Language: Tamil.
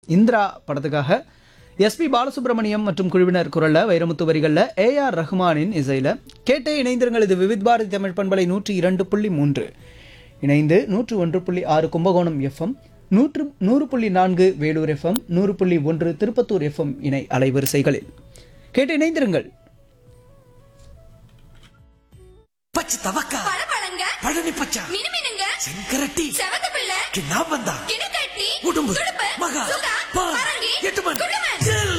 இந்திரா படத்துக்காக எஸ்பி பாலசுப்ரமணியம் மற்றும் குழுவினர் குரல்ல வைரமுத்து வரிகளில் ஏஆர் ரஹ்மானின் இசையில் கேட்டே இணைந்திருங்கள் இது விவித் பாரதி தமிழ் பண்பலை நூற்றி இரண்டு புள்ளி மூன்று இணைந்து நூற்று ஒன்று புள்ளி ஆறு கும்பகோணம் எஃப்எம் நூற்று நூறு புள்ளி நான்கு வேலூர் எஃப்எம் நூறு புள்ளி ஒன்று திருப்பத்தூர் எஃப்எம் இணை அலைவரிசைகளில் கேட்டு இணைந்திருங்கள் பச்சை தவக்கா பழபழங்க பழனி பச்சா மினுமினுங்க செங்கரட்டி செவந்த பிள்ளை கிண்ணாம்பந்தா கிணக்கட்டி உடும்பு துடுப்பு மகா சுகா பா பரங்கி எட்டுமன் குடுமி